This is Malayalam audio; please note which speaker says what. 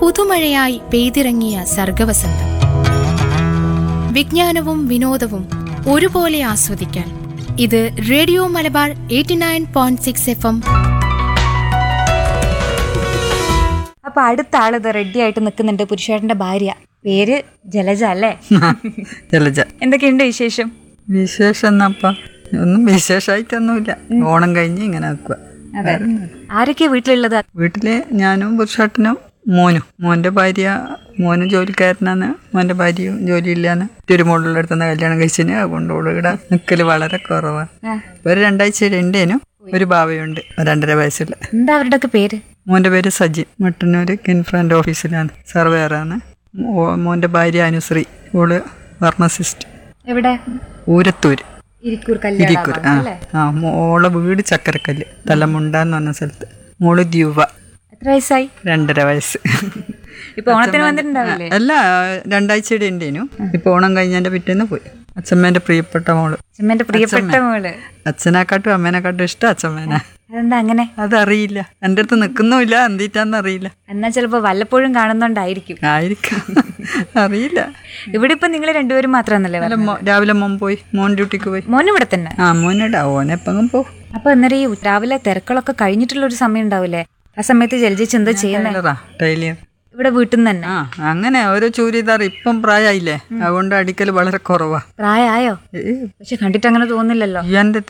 Speaker 1: പുതുമഴയായി പെയ്തിറങ്ങിയ സർഗവസന്തം വിജ്ഞാനവും വിനോദവും ഒരുപോലെ ആസ്വദിക്കാൻ ഇത് radio Malabar eighty nine point six F M
Speaker 2: അപ്പൊ അടുത്ത ആള് ഇത് റെഡി ആയിട്ട് നിൽക്കുന്നുണ്ട് പുരുഷേട്ടന്റെ ഭാര്യ പേര് ജലജ അല്ലേ
Speaker 3: ജലജ
Speaker 2: എന്തൊക്കെയുണ്ട് വിശേഷം
Speaker 3: വിശേഷം എന്നപ്പ ഒന്നും വിശേഷമായിട്ടൊന്നുമില്ല ഓണം കഴിഞ്ഞ് ഇങ്ങനെ ആക്കുക
Speaker 2: അതെ ആരൊക്കെയാ വീട്ടിലുള്ളത്
Speaker 3: വീട്ടില് ഞാനും പുരുഷാട്ടനും മോനും മോന്റെ ഭാര്യ മോനും ജോലിക്കാരനാണ് മോന്റെ ഭാര്യയും ജോലിയില്ലാന്ന് തിരുമോളുള്ള അടുത്തുനിന്ന് കല്യാണം കഴിച്ചിന് അതുകൊണ്ട് ഓള് ഇവിടെ നിൽക്കല് വളരെ കുറവാണ്
Speaker 2: ആ.
Speaker 3: ഒരു രണ്ടാഴ്ച രണ്ടേനും ഒരു ഭാവയുണ്ട് രണ്ടര വയസ്സുള്ള
Speaker 2: എന്താ അവരുടെ ഒക്കെ പേര്
Speaker 3: മോന്റെ പേര് സജിൻ മട്ടന്നൂർ കിൻഫ്രണ്ട് ഓഫീസിലാണ് സർവേയറാണ് മോ- മോന്റെ ഭാര്യ അനുശ്രീ ഓള് ഫാർമസിസ്റ്റ്
Speaker 2: എവിടെ
Speaker 3: ഊരത്തൂര്
Speaker 2: ഇരിക്കൂർ
Speaker 3: ഇരിക്കൂർ ആ ആ മോളെ വീട് ചക്കരക്കല്ല് തലമുണ്ട എന്ന് പറഞ്ഞ സ്ഥലത്ത് മോള് ദ്യുവ
Speaker 2: എത്ര വയസ്സായി
Speaker 3: രണ്ടര വയസ്സ്
Speaker 2: ഇപ്പൊ ഓണത്തിന് വന്നിട്ടുണ്ടാവില്ലേ
Speaker 3: അല്ല രണ്ടാഴ്ചയുടെ ഉണ്ടേനു ഇപ്പൊ ഓണം കഴിഞ്ഞതിന്റെ പിറ്റേന്ന് പോയി അച്ഛമ്മേന്റെ പ്രിയപ്പെട്ട മോള്
Speaker 2: അച്ഛമ്മേന്റെ പ്രിയപ്പെട്ട മോള്
Speaker 3: അച്ഛനെക്കാട്ടും അമ്മേനെക്കാട്ടും ഇഷ്ടം അച്ഛമ്മേനെ
Speaker 2: അതെന്താ അങ്ങനെ
Speaker 3: അതറിയില്ല എൻ്റെ അടുത്ത് നിൽക്കുന്നുമില്ല എന്തിട്ടാന്ന് അറിയില്ല
Speaker 2: എന്നാ ചിലപ്പോ വല്ലപ്പോഴും കാണുന്നോണ്ടായിരിക്കും
Speaker 3: ആയിരിക്കാം അറിയില്ല
Speaker 2: ഇവിടെ ഇപ്പൊ നിങ്ങൾ രണ്ടുപേരും മാത്രമെന്നല്ലേ
Speaker 3: അല്ല, മോ- രാവിലെ മോൻ പോയി മോൻ ഡ്യൂട്ടിക്ക് പോയി
Speaker 2: മോൻ ഇവിടെ തന്നെ
Speaker 3: ആ മോനടാ ഓനെപ്പെങ്ങും പോകും
Speaker 2: അപ്പൊ അന്നേരം ഈ രാവിലെ തിരക്കുകളൊക്കെ കഴിഞ്ഞിട്ടുള്ള ഒരു സമയം ഉണ്ടാവില്ലേ ആ സമയത്ത് ജലജിച്ച് എന്താ ചെയ്യുന്നത്
Speaker 3: ടൈലറാ ടൈലിയർ
Speaker 2: ഇവിടെ വീട്ടിൽ നിന്ന് തന്നെ
Speaker 3: ആ അങ്ങനെ ഓരോ ചൂരിദാർ ഇപ്പം പ്രായമായില്ലേ അതുകൊണ്ട് അടിക്കൽ വളരെ കുറവാ
Speaker 2: പ്രായമായോ പക്ഷെ കണ്ടിട്ട് അങ്ങനെ തോന്നില്ലല്ലോ
Speaker 3: എൻ്റെ